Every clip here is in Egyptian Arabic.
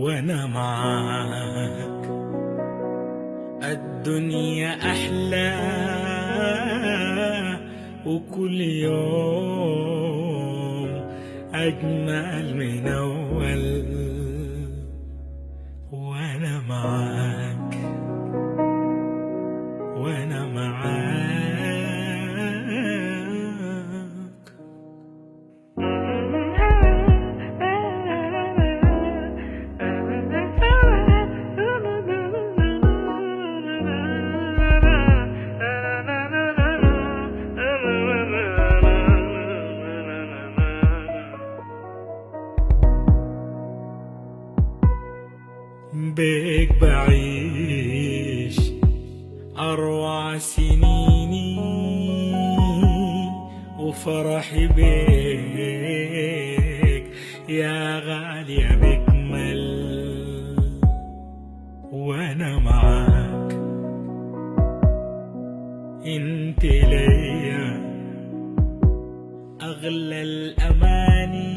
وانا معاك الدنيا احلى وكل يوم اجمل من اول وانا معاك وانا معاك بيك بعيش أروع سنيني وفرحي بيك يا غالية بكمل وأنا معاك انت ليا أغلى الأماني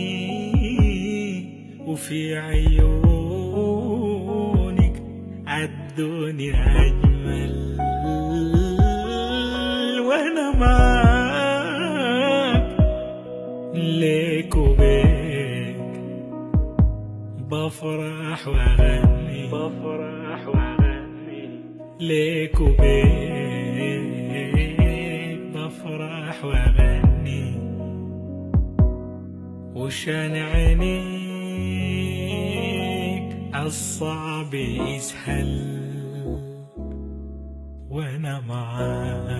وفي عيونك عالدنيا أجمل وأنا معاك ليك وبيك بفرح وأغني بفرح وأغني ليك وبيك بفرح وأغني وشان عينيك الصعب يسهل وانا معاك